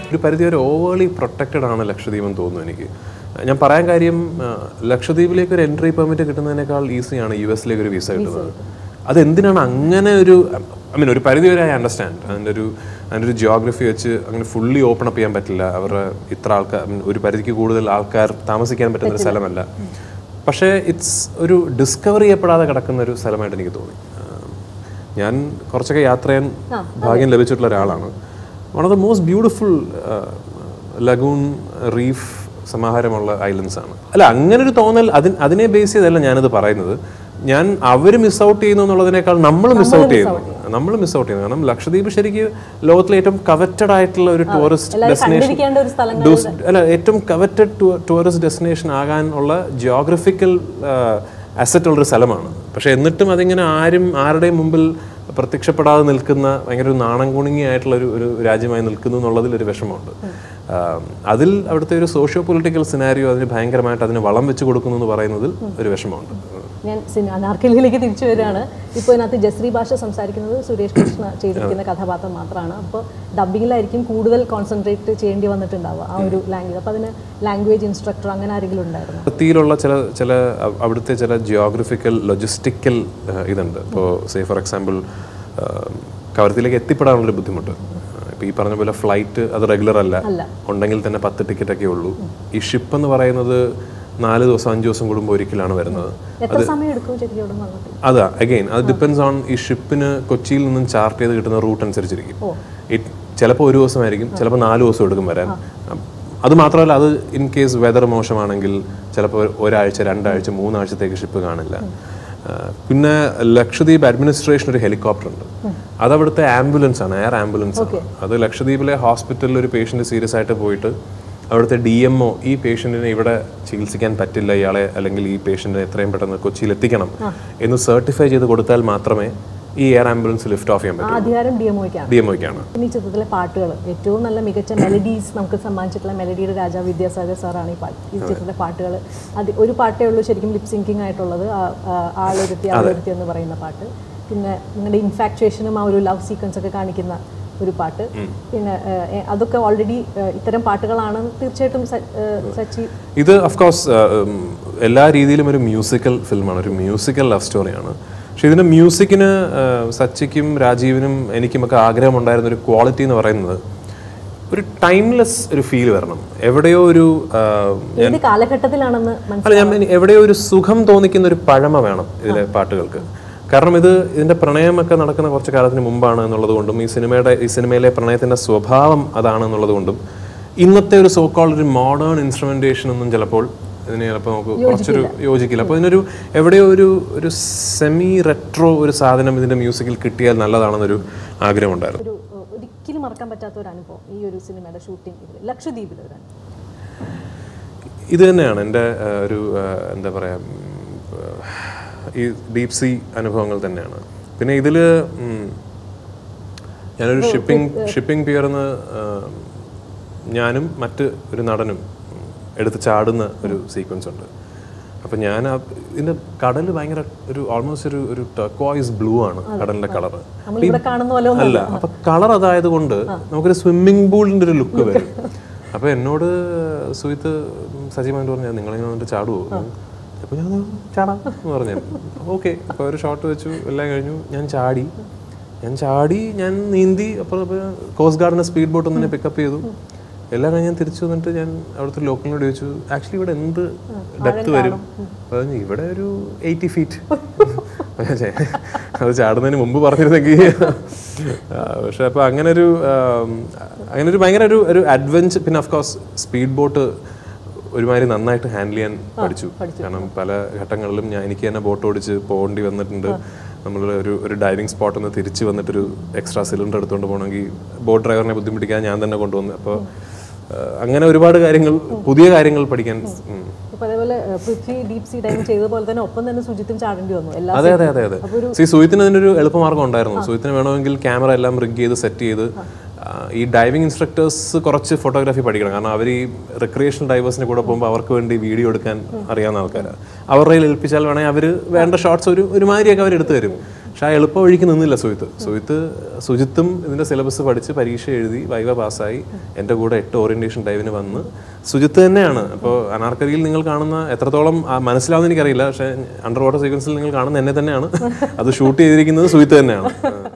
ഒരു പരിധി വരെ ഓവർലി പ്രൊട്ടക്റ്റഡ് ആണ് ലക്ഷദ്വീപ് എന്ന് തോന്നുന്നു എനിക്ക് ഞാൻ പറയാൻ കാര്യം ആ, ലക്ഷദ്വീപിലേക്ക് ഒരു എൻട്രി പെർമിറ്റ് കിട്ടുന്നതിനേക്കാൾ ഈസിയാണ് യു എസിലേക്ക് ഒരു വിസ കിട്ടുന്നത് അതെന്തിനാണ് അങ്ങനെ ഒരു ഐ മീൻ ഒരു പരിധി വരെ ഐ അണ്ടർസ്റ്റാൻഡ് അതിൻ്റെ ഒരു അതിൻ്റെ ഒരു ജിയോഗ്രഫി വെച്ച് അങ്ങനെ ഫുള്ളി ഓപ്പൺ അപ്പ് ചെയ്യാൻ പറ്റില്ല അവരുടെ ഇത്ര ആൾക്കാർ I mean, ഒരു പരിധിക്ക് കൂടുതൽ ആൾക്കാർ താമസിക്കാൻ പറ്റുന്ന ഒരു സ്ഥലമല്ല പക്ഷേ ഇറ്റ്സ് ഒരു ഡിസ്കവർ ചെയ്യപ്പെടാതെ കിടക്കുന്ന ഒരു സ്ഥലമായിട്ട് എനിക്ക് തോന്നി ആ, ഞാൻ കുറച്ചൊക്കെ യാത്ര ചെയ്യാൻ ഭാഗ്യം ലഭിച്ചിട്ടുള്ള ഒരാളാണ് one of the most beautiful lagoon reef സമാഹാരമുള്ള ഐലൻഡ്സ് ആണ് അല്ല അങ്ങനെ ഒരു തോന്നൽ അതിന് അതിനെ ബേസ് ചെയ്തല്ല ഞാനത് പറയുന്നത് ഞാൻ അവർ മിസ് ഔട്ട് ചെയ്യുന്നു എന്നുള്ളതിനേക്കാൾ നമ്മൾ മിസ് ഔട്ട് ചെയ്യുന്നു നമ്മൾ മിസ് ഔട്ട് ചെയ്യുന്നു കാരണം ലക്ഷദ്വീപ് ശരിക്കും ലോകത്തിലെ ഏറ്റവും കവറ്റഡ് ആയിട്ടുള്ള ഒരു ടൂറിസ്റ്റ് ഡെസ്റ്റിനേഷൻ കണ്ടിരിക്കേണ്ട ഒരു സ്ഥലം ഡൂസ്- അല്ല ഏറ്റവും കവറ്റഡ് ടൂറിസ്റ്റ് ഡെസ്റ്റിനേഷൻ ആകാനുള്ള ജിയോഗ്രഫിക്കൽ അസറ്റ് ഉള്ളൊരു സ്ഥലമാണ് പക്ഷെ എന്നിട്ടും അതിങ്ങനെ ആരും ആരുടെയും മുമ്പിൽ പ്രത്യക്ഷപ്പെടാതെ നിൽക്കുന്ന ഭയങ്കര ഒരു നാണം കുണുങ്ങി ആയിട്ടുള്ള ഒരു ഒരു രാജ്യമായി നിൽക്കുന്നു എന്നുള്ളതിൽ ഒരു വിഷമമുണ്ട് ആം, അതിൽ അവിടുത്തെ ഒരു സോഷ്യോ പൊളിറ്റിക്കൽ സിനാരിയോ അതിന് ഭയങ്കരമായിട്ട് അതിന് വളം വെച്ച് കൊടുക്കുന്നു എന്ന് പറയുന്നതിൽ ഒരു വിഷമമുണ്ട് ഞാൻ സിനിമ അനാർക്കലിയിലേക്ക് തിരിച്ചു വരികയാണ് ഇപ്പോൾ ഇതിനകത്ത് ജസ്രി ഭാഷ സംസാരിക്കുന്നത് സുരേഷ് കൃഷ്ണ ചെയ്തിരിക്കുന്ന കഥാപാത്രം മാത്രമാണ് അപ്പോൾ ഡബിങ്ങിലായിരിക്കും കൂടുതൽ കോൺസെൻട്രേറ്റ് ചെയ്യേണ്ടി വന്നിട്ടുണ്ടാവുക ആ ഒരു ലാംഗ്വേജ് അപ്പോൾ അതിന് ലാംഗ്വേജ് ഇൻസ്ട്രക്ടർ അങ്ങനെ ആരെങ്കിലും ഉണ്ടായിരുന്നു അതിർത്തിയിലുള്ള ചില ചില അ- അവിടുത്തെ ചില ജിയോഗ്രഫിക്കൽ ലൊജിസ്റ്റിക്കൽ ഇതുണ്ട് ഇപ്പോൾ സേ ഫോർ എക്സാമ്പിൾ കവരത്തിലേക്ക് എത്തിപ്പെടാനുള്ളൊരു ബുദ്ധിമുട്ട് ഇപ്പോൾ ഈ പറഞ്ഞ പോലെ ഫ്ലൈറ്റ് അത് റെഗുലർ അല്ല ഉണ്ടെങ്കിൽ തന്നെ പത്ത് ടിക്കറ്റ് ഒക്കെ ഉള്ളൂ ഈ ഷിപ്പ് എന്ന് പറയുന്നത് നാല് ദിവസം അഞ്ച് ദിവസം കൂടുമ്പോൾ ഒരിക്കലാണ് വരുന്നത് എത്ര സമയം എടുക്കും ശരിക്കും ഇവിടെ വന്നിട്ട് അതാ അഗെയിൻ അത് ഡിപ്പെൻസ് ഓൺ ഈ ഷിപ്പിന് കൊച്ചിയിൽ നിന്നും ചാർട്ട് ചെയ്ത് കിട്ടുന്ന റൂട്ട് അനുസരിച്ചിരിക്കും ഇറ്റ് ചിലപ്പോൾ ഒരു ദിവസമായിരിക്കും ചിലപ്പോൾ നാല് ദിവസം എടുക്കും വരാൻ അത് മാത്രമല്ല അത് ഇൻ കേസ് വെതർ മോശമാണെങ്കിൽ ചിലപ്പോൾ ഒരാഴ്ച രണ്ടാഴ്ച മൂന്നാഴ്ചത്തേക്ക് ഷിപ്പ് കാണില്ല ആ, പിന്നെ ലക്ഷദ്വീപ് അഡ്മിനിസ്ട്രേഷൻ ഒരു ഹെലികോപ്റ്റർ ഉണ്ട് അത് അവിടുത്തെ ആംബുലൻസ് ആണ് എയർ ആംബുലൻസ് ആണ് അത് ലക്ഷദ്വീപിലെ ഹോസ്പിറ്റലിൽ ഒരു പേഷ്യന്റ് സീരിയസ് ആയിട്ട് പോയിട്ട് അവിടുത്തെ ഡി എം ഒ ഈ പേഷ്യന്റിനെ ഇവിടെ ചികിത്സിക്കാൻ പറ്റില്ല ഇയാളെ അല്ലെങ്കിൽ ഈ പേഷ്യന്റിനെ എത്രയും പെട്ടെന്ന് കൊച്ചിയിൽ എത്തിക്കണം എന്ന് സർട്ടിഫൈ ചെയ്ത് കൊടുത്താൽ മാത്രമേ ഈ എയർ ആംബുലൻസ് ലിഫ്റ്റ് ഓഫ് ചെയ്യാൻ ആ പറ്റൂ അധികാരം ഡി എം ഒക്കാണ് ഡി എം ഒക്കാണ് പിന്നെ ഈ ചിത്രത്തിലെ പാട്ടുകൾ ഏറ്റവും നല്ല മികച്ച മെലഡീസ് നമുക്ക് സമ്മാനിച്ചിട്ടുള്ള മെലഡിയുടെ രാജാവ് വിദ്യാസാഗർ സാറാണ് ഈ പാട്ട് ഈ ചിത്രത്തിലെ പാട്ടുകൾ അത് ഒരു പാട്ടേ ഉള്ളൂ ശരിക്കും ലിപ് സിങ്കിങ് ആയിട്ടുള്ളത് ആ- ആ- ആളൊരുത്തി ആളൊരുത്തി എന്ന് പറയുന്ന പാട്ട് പിന്നെ നിങ്ങളുടെ ഇൻഫാക്ച്വേഷനും ആ ഒരു ലവ് സീക്വൻസ് ഒക്കെ കാണിക്കുന്ന ഒരു പാട്ട് പിന്നെ ഏഹ്, അതൊക്കെ ഓൾറെഡി ഇത്തരം പാട്ടുകളാണ് തീർച്ചയായിട്ടും സ- ഏഹ്, സച്ചി ഇത് അഫ്കോഴ്സ് എല്ലാ രീതിയിലും ഒരു മ്യൂസിക്കൽ ഫിലിമാണ് ഒരു മ്യൂസിക്കൽ ലവ് സ്റ്റോറിയാണ് പക്ഷെ ഇതിന്റെ മ്യൂസിക്കിന് സച്ചിക്കും രാജീവിനും എനിക്കുമൊക്കെ ആഗ്രഹമുണ്ടായിരുന്ന ഒരു ക്വാളിറ്റി എന്ന് പറയുന്നത് ഒരു ടൈംലെസ് ഒരു ഫീൽ വരണം എവിടെയോ ഒരു ആ, ഏത് കാലഘട്ടത്തിലാണെന്ന് മനസ്സിലായി അല്ല ഞാൻ ഇനി എവിടെയോ ഒരു സുഖം തോന്നിക്കുന്ന ഒരു പഴമ വേണം ഇതിലെ പാട്ടുകൾക്ക് കാരണം ഇത് ഇതിന്റെ പ്രണയമൊക്കെ നടക്കുന്ന കുറച്ച് കാലത്തിന് മുമ്പാണ് എന്നുള്ളത് കൊണ്ടും ഈ സിനിമയുടെ ഈ സിനിമയിലെ പ്രണയത്തിന്റെ സ്വഭാവം അതാണ് എന്നുള്ളത് കൊണ്ടും ഇന്നത്തെ ഒരു സോക്കോൾ ഒരു മോഡേൺ ഇൻസ്ട്രുമെന്റേഷൻ ഒന്നും ചിലപ്പോൾ ഇതിന് ചിലപ്പോൾ നമുക്ക് കുറച്ചൊരു യോജിക്കില്ല അപ്പോൾ ഇതിനൊരു എവിടെയോ ഒരു ഒരു സെമി റെട്രോ ഒരു സാധനം ഇതിന്റെ മ്യൂസിക്കിൽ കിട്ടിയാൽ നല്ലതാണെന്നൊരു ആഗ്രഹമുണ്ടായിരുന്നു ഒരു ഏഹ്, ഒരിക്കലും മറക്കാൻ പറ്റാത്ത ഒരു അനുഭവം ഈ ഒരു സിനിമയുടെ ഷൂട്ടിംഗ് ഇതിൽ ലക്ഷദ്വീപിൽ ഒരു അനുഭവം ഇത് തന്നെയാണ് എൻ്റെ ആ, ഒരു ആ, എന്താ പറയുക ഈ ഡീപ് സീ അനുഭവങ്ങൾ തന്നെയാണ് പിന്നെ ഇതിൽ ഞാനൊരു ഷിപ്പിംഗ് ഷിപ്പിംഗ് പിയർന്ന് ഞാനും മറ്റ് ഒരു നടനും ഉം, എടുത്ത് ചാടുന്ന ഒരു സീക്വൻസ് ഉണ്ട് അപ്പം ഞാൻ ആ ഇതിൻ്റെ കടൽ ഭയങ്കര ഒരു ഓൾമോസ്റ്റ് ഒരു ഒരു ടർക്കോയിസ് ബ്ലൂ ആണ് കടലിൻ്റെ കളറ് നമ്മളിവിടെ കാണുന്ന പോലെ ഒന്നും അല്ല അപ്പൊ കളർ അതായത് കൊണ്ട് നമുക്കൊരു സ്വിമ്മിംഗ് പൂളിന്റെ ഒരു ലുക്ക് വരും അപ്പൊ എന്നോട് സുഹിത്ത് സജീവമായിട്ട് പറഞ്ഞു നിങ്ങളിങ്ങനെ വന്നിട്ട് ചാടുവോ അപ്പൊ ഞാൻ ചാടാം എന്ന് പറഞ്ഞു ഓക്കെ അപ്പൊ ഒരു ഷോട്ട് വെച്ചു എല്ലാം കഴിഞ്ഞു ഞാൻ ചാടി ഞാൻ ചാടി ഞാൻ നീന്തി അപ്പോൾ കോസ്റ്റ് ഗാർഡിന്റെ സ്പീഡ് ബോട്ട് ഒന്ന് പിക്കപ്പ് ചെയ്തു എല്ലാം കഴിഞ്ഞ് ഞാൻ തിരിച്ചു വന്നിട്ട് ഞാൻ അവിടുത്തെ ലോക്കലിനോട് ചോദിച്ചു ആക്ച്വലി ഇവിടെ എന്ത് ഡെപ്ത് വരും അപ്പൊ പറഞ്ഞു ഇവിടെ ഒരു എയ്റ്റി ഫീറ്റ് ഛെ, അത് ചാടുന്നതിന് മുമ്പ് പറഞ്ഞിരുന്നെങ്കിൽ ആ, പക്ഷെ അപ്പൊ അങ്ങനെ ഒരു ആം, അങ്ങനെ ഒരു ഭയങ്കര ഒരു ഒരു അഡ്വഞ്ചർ പിന്നെ ഓഫ് സ്പീഡ് ബോട്ട് ഒരുമാതിരി നന്നായിട്ട് ഹാൻഡിൽ ചെയ്യാൻ പഠിച്ചു കാരണം പല ഘട്ടങ്ങളിലും ഞാൻ എനിക്ക് തന്നെ ബോട്ട് ഓടിച്ച് പോകേണ്ടി വന്നിട്ടുണ്ട് നമ്മൾ ഒരു ഒരു ഡൈവിംഗ് സ്പോട്ടിൽ നിന്ന് തിരിച്ച് വന്നിട്ടൊരു എക്സ്ട്രാ സിലിണ്ടർ എടുത്തുകൊണ്ട് പോകണമെങ്കിൽ ബോട്ട് ഡ്രൈവറിനെ ബുദ്ധിമുട്ടിക്കാൻ ഞാൻ തന്നെ കൊണ്ടുവന്നു അപ്പോൾ അങ്ങനെ ഒരുപാട് കാര്യങ്ങൾ പുതിയ കാര്യങ്ങൾ പഠിക്കാൻ ഉം. ഇപ്പൊ അതേപോലെ ഏഹ്, പൃഥ്വി ഡീപ് സീ ഡൈവിംഗ് ചെയ്ത പോലെ തന്നെ ഒപ്പം തന്നെ സുജിത്തും ചാടേണ്ടി വന്നു എല്ലാ അതെ അതെ അതെ അതെ സി സുഹിത്തിന് അതിനൊരു എളുപ്പമാർഗ്ഗം ഉണ്ടായിരുന്നു സുഹിത്തിന് വേണമെങ്കിൽ ക്യാമറ എല്ലാം റിഗ് ചെയ്ത് സെറ്റ് ചെയ്ത് ആ, ഈ ഡൈവിംഗ് ഇൻസ്ട്രക്ടേഴ്സ് കുറച്ച് ഫോട്ടോഗ്രാഫി പഠിക്കണം കാരണം അവർ ഈ റിക്രിയേഷണൽ ഡൈവേഴ്സിന്റെ കൂടെ പോകുമ്പോൾ അവർക്ക് വേണ്ടി വീഡിയോ എടുക്കാൻ അറിയാവുന്ന ആൾക്കാരാണ് അവരുടെ കയ്യിൽ ഏൽപ്പിച്ചാൽ വേണമെങ്കിൽ അവർ വേണ്ട ഷോട്ട്സ് ഒരു ഒരുമാതിരിയൊക്കെ അവർ എടുത്തു തരും പക്ഷെ ആ എളുപ്പ വഴിക്ക് നിന്നില്ല സുജിത്ത് സുജിത്ത് സുജിത്തും ഇതിന്റെ സിലബസ് പഠിച്ച് പരീക്ഷ എഴുതി വൈവ പാസ്സായി എൻ്റെ കൂടെ എട്ട് ഓറിയന്റേഷൻ ഡൈവിന് വന്ന് സുജിത്ത് തന്നെയാണ് അപ്പോൾ അനാർക്കലിയിൽ നിങ്ങൾ കാണുന്ന എത്രത്തോളം ആ മനസ്സിലാവുന്ന എനിക്കറിയില്ല പക്ഷേ അണ്ടർ വാട്ടർ സീക്വൻസിൽ നിങ്ങൾ കാണുന്ന എന്നെ തന്നെയാണ് അത് ഷൂട്ട് ചെയ്തിരിക്കുന്നത് സുജിത്ത് തന്നെയാണ്